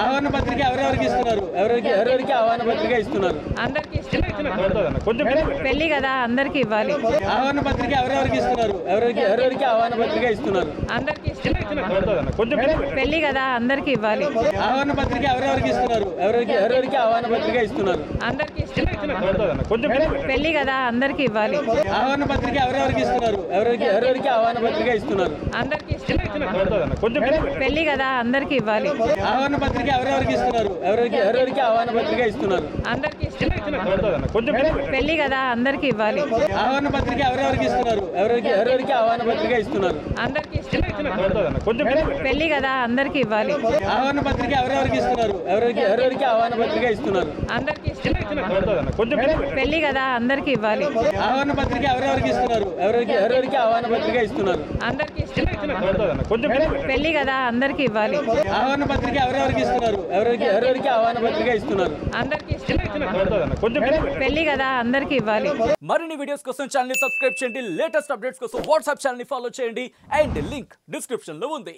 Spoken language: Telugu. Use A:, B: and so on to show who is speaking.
A: ఆహ్వాన పత్రిక ఎవరెవరికి ఇస్తున్నారు ఎవరెవరికి ఎవరెవరికి ఆహ్వాన పత్రిక ఇస్తున్నారు
B: అందరికి ఇష్టం
C: కొంచెం
B: పెళ్లి కదా అందరికి ఇవ్వాలి
A: ఆహ్వాన పత్రిక ఎవరెవరికి ఇస్తున్నారు ఎవరెవరికి ఎవరెవరికి ఆహ్వాన పత్రిక ఇస్తున్నారు
B: అందరికి ఇష్టం
C: కొంచెం
B: పెళ్లి కదా అందరికి ఇవ్వాలి
A: ఆహ్వాన పత్రిక ఎవరెవరికి ఇస్తున్నారు ఎవరెవరికి ఎవరెవరికి ఆహ్వాన పత్రిక ఇస్తున్నారు
B: అందరికి ఇష్టం
C: కొంచెం
B: పెళ్లి కదా అందరికి ఇవ్వాలి
A: ఆహ్వాన పత్రిక ఎవరెవరికి ఇస్తున్నారు ఎవరెవరికి ఎవరెవరికి ఆహ్వాన పత్రిక ఇస్తున్నారు
B: అందరికి ఇష్టం
C: కొంచెం
B: పెళ్లి కదా అందరికి ఇవ్వాలి
A: ఆహ్వాన పత్రిక ఎవరెవరికి ఇస్తున్నారు ఎవరెవరికి ఎవరెవరికి ఆహ్వాన పత్రిక ఇస్తున్నారు
B: అందరికి ఇష్టం
C: కొంచెం
B: పెళ్లి కదా అందరికి ఇవ్వాలి
A: ఆహ్వాన పత్రిక ఎవరెవరికి ఇస్తున్నారు ఎవరెవరికి ఎవరెవరికి ఆహ్వాన పత్రిక ఇస్తున్నారు
B: అందరికి ఇష్టం
C: కొంచెం
B: పెళ్లి కదా అందరికి ఇవ్వాలి
A: ఆహ్వాన పత్రిక ఎవరెవరికి ఇస్తున్నారు ఎవరెవరికి ఎవరెవరికి ఆహ్వాన పత్రిక ఇస్తున్నారు
B: అందరికి ఇష్టం
C: కొంచెం
B: పెళ్లి కదా అందరికి ఇవ్వాలి
A: ఆహ్వాన పత్రిక ఎవరెవరికి ఇస్తున్నారు ఎవరెవరికి ఎవరెవరికి ఆహ్వాన పత్రిక ఇస్తున్నారు
B: అందరికి ఇష్టం
C: కొంచెం
B: పెళ్లి కదా అందరికి ఇవ్వాలి
A: ఆహ్వాన పత్రిక ఎవరెవరికి ఇస్తున్నారు ఎవరెవరికి ఎవరెవరికి ఆహ్వాన పత్రిక ఇస్తున్నారు
B: అందరికి ఇష్టం
C: కొంచెం
B: పెళ్లి కదా అందరికి ఇవ్వాలి
D: మరిన్ని వీడియోస్ కోసం ఛానల్ సబ్స్క్రైబ్ చేయండి లేటెస్ట్ అప్డేట్స్ కోసం వాట్సాప్ ఛానల్ ఫాలో చేయండి అండ్ లింక్ డిస్క్రిప్షన్ లో ఉంది